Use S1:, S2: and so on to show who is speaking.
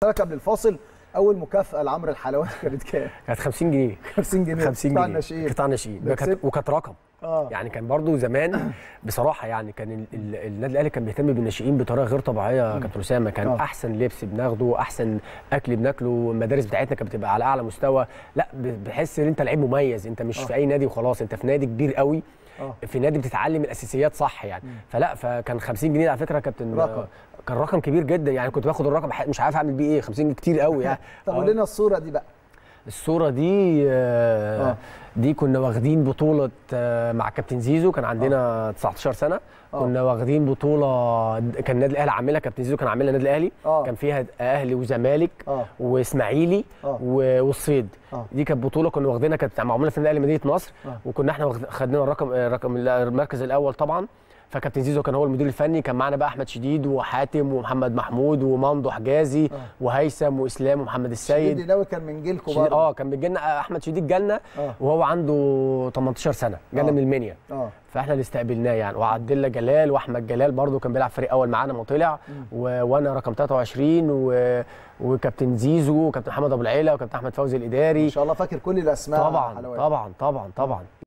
S1: اسالك قبل الفاصل اول مكافاه لعمرو الحلواني كانت كام؟
S2: كانت 50 جنيه
S1: 50 جنيه
S2: 50
S1: بتاع
S2: جنيه
S1: الناشئين.
S2: قطاع ناشئين
S1: ده
S2: كانت-
S1: كسب.
S2: وكانت رقم
S1: اه
S2: يعني كان برضو زمان بصراحه يعني كان ال- ال- النادي الاهلي كان بيهتم بالناشئين بطريقه غير طبيعيه يا كابتن اسامه كان
S1: آه.
S2: احسن لبس بناخده احسن اكل بناكله المدارس بتاعتنا كانت بتبقى على اعلى مستوى لا ب- بحس ان انت لعيب مميز انت مش
S1: آه.
S2: في اي نادي وخلاص انت في نادي كبير قوي
S1: اه
S2: في نادي بتتعلم الاساسيات صح يعني فلا فكان 50 جنيه على فكره يا كابتن
S1: رقم.
S2: كان رقم كبير جدا يعني كنت باخد الرقم ح- مش عارف اعمل بيه ايه 50 جنيه كتير قوي يعني
S1: طب
S2: آه.
S1: قول لنا الصوره دي بقى
S2: الصوره دي آه
S1: آه.
S2: دي كنا واخدين بطوله آه مع كابتن زيزو كان عندنا 19 سنه
S1: آه.
S2: كنا واخدين بطوله كان النادي الاهلي عاملها كابتن زيزو كان عاملها النادي الاهلي
S1: آه.
S2: كان فيها اهلي وزمالك
S1: آه.
S2: واسماعيلي
S1: آه.
S2: و- والصيد
S1: آه.
S2: دي كانت بطوله كنا واخدينها كانت معموله في النادي الاهلي مدينه نصر
S1: آه.
S2: وكنا احنا واخد- خدنا الرقم آه، رقم المركز الاول طبعا فكابتن زيزو كان هو المدير الفني كان معانا بقى احمد شديد وحاتم ومحمد محمود ومندو حجازي وهيثم واسلام ومحمد السيد
S1: شديد ناوي كان من جيلكم
S2: شديد
S1: برضه
S2: اه كان بيجي لنا احمد شديد جالنا
S1: آه.
S2: وهو عنده 18 سنه جالنا
S1: آه.
S2: من المنيا
S1: اه
S2: فاحنا اللي استقبلناه يعني وعبد الله جلال واحمد جلال برضو كان بيلعب فريق اول معانا ما طلع و... وانا رقم 23 و... وكابتن زيزو وكابتن محمد ابو العيله وكابتن احمد فوزي
S1: ما
S2: الاداري
S1: شاء الله فاكر كل الاسماء
S2: طبعا
S1: حلواني.
S2: طبعا طبعا طبعا